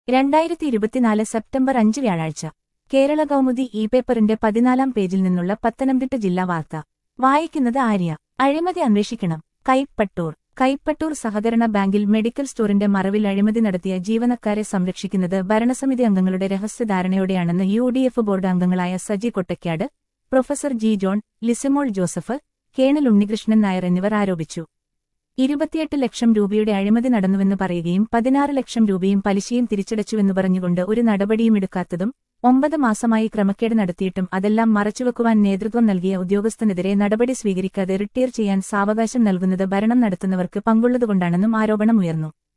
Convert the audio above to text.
രണ്ടായിരത്തി ഇരുപത്തിനാല് സെപ്റ്റംബർ അഞ്ച് വ്യാഴാഴ്ച കേരള കൗമുദി ഇ പേപ്പറിന്റെ പതിനാലാം പേജിൽ നിന്നുള്ള പത്തനംതിട്ട ജില്ലാ വാർത്ത വായിക്കുന്നത് ആര്യ അഴിമതി അന്വേഷിക്കണം കൈപ്പട്ടൂർ കൈപ്പട്ടൂർ സഹകരണ ബാങ്കിൽ മെഡിക്കൽ സ്റ്റോറിന്റെ മറവിൽ അഴിമതി നടത്തിയ ജീവനക്കാരെ സംരക്ഷിക്കുന്നത് ഭരണസമിതി അംഗങ്ങളുടെ രഹസ്യധാരണയോടെയാണെന്ന് യു ഡി എഫ് ബോർഡ് അംഗങ്ങളായ Saji Kottakkad professor G John Lizymol Joseph colonel Unnikrishnan Nair എന്നിവർ ആരോപിച്ചു ഇരുപത്തിയെട്ട് ലക്ഷം രൂപയുടെ അഴിമതി നടന്നുവെന്ന് പറയുകയും പതിനാറ് ലക്ഷം രൂപയും പലിശയും തിരിച്ചടച്ചുവെന്ന് പറഞ്ഞുകൊണ്ട് ഒരു നടപടിയും എടുക്കാത്തതും ഒമ്പത് മാസമായി ക്രമക്കേട് നടത്തിയിട്ടും അതെല്ലാം മറച്ചുവെക്കുവാൻ നേതൃത്വം നൽകിയ ഉദ്യോഗസ്ഥനെതിരെ നടപടി സ്വീകരിക്കാതെ റിട്ടയർ ചെയ്യാൻ സാവകാശം നൽകുന്നത് ഭരണം നടത്തുന്നവർക്ക് പങ്കുള്ളതുകൊണ്ടാണെന്നും ആരോപണമുയർന്നു